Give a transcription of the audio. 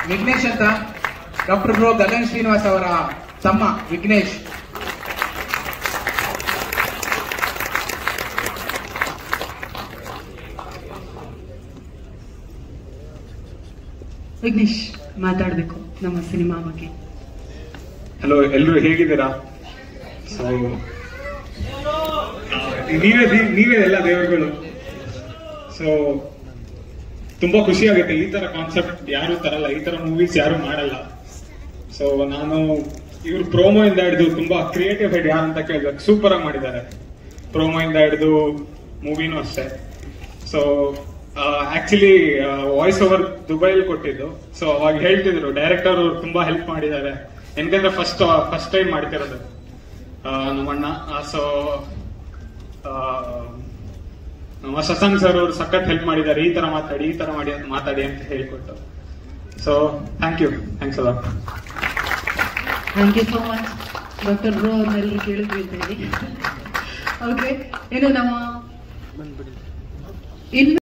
ವಿಘ್ನೇಶ್ ಅಂತ doctor bro Gagan Srinivas ಅವರ ತಮ್ಮ ವಿಘ್ನೇಶ್ ವಿಘ್ನೇಶ್ ಮಾತಾಡಬೇಕು ನಮ್ಮ ಸಿನಿಮಾ ಬಗ್ಗೆ ಹಲೋ ಎಲ್ಲರೂ ಹೇಗಿದ್ದೀರಾ ಸೊ ನೀವೇ ದಿ- ನೀವೇ ಎಲ್ಲ ದೇವರುಗಳು ಸೊ ತುಂಬಾ ಖುಷಿ ಆಗುತ್ತೆ ಈ ತರ ಕಾನ್ಸೆಪ್ಟ್ ಯಾರು ತರಲ್ಲ ಈ ತರ ಮೂವೀಸ್ ಯಾರು ಮಾಡಲ್ಲ ಸೊ ನಾನು ಇವ್ರು ಪ್ರೋಮೋ ಇಂದ ಹಿಡಿದು ತುಂಬಾ ಕ್ರಿಯೇಟಿವ್ ಹೆಡ್ ಯಾರು ಅಂತ ಕೇಳಿದಾಗ ಸೂಪರ್ ಆಗಿ ಮಾಡಿದ್ದಾರೆ ಪ್ರೋಮೋ ಇಂದ ಹಿಡಿದು ಮೂವಿನೂ ಅಷ್ಟೇ ಸೊ ಆಕ್ಚುಲಿ ವಾಯ್ಸ್ ಓವರ್ ದುಬೈಲಿ ಕೊಟ್ಟಿದ್ದು ಸೊ ಅವಾಗ ಹೇಳ್ತಿದ್ರು ಡೈರೆಕ್ಟರ್ ಅವ್ರು ತುಂಬಾ ಹೆಲ್ಪ್ ಮಾಡಿದ್ದಾರೆ ಯಾಕಂದ್ರೆ ಫಸ್ಟ್ ಫಸ್ಟ್ ಟೈಮ್ ಮಾಡ್ತಿರೋದು ಆ, ನಮ್ಮಣ್ಣ ಸೊ ನಮ್ಮ ಶಶಾಂಕ್ ಸರ್ ಅವರು ಸಖತ್ ಹೆಲ್ಪ್ ಮಾಡಿದ್ದಾರೆ ಈ ತರ ಮಾತಾಡಿ ಈ ತರ ಮಾಡಿ ಅಂತ ಮಾತಾಡಿ ಅಂತ ಹೇಳ್ಕೊಟ್ಟು ಸೊ ಥ್ಯಾಂಕ್ ಯು ಥ್ಯಾಂಕ್ಸ್ ಅಲ್ಲ thank you so much doctor bro ಅವ್ರನ್ನೆಲ್ಲ ಕೇಳಿದ್ವಿ ಅಂತ ಹೇಳಿ ಓಕೆ ಏನು ನಮ್ಮ ಇನ್ನು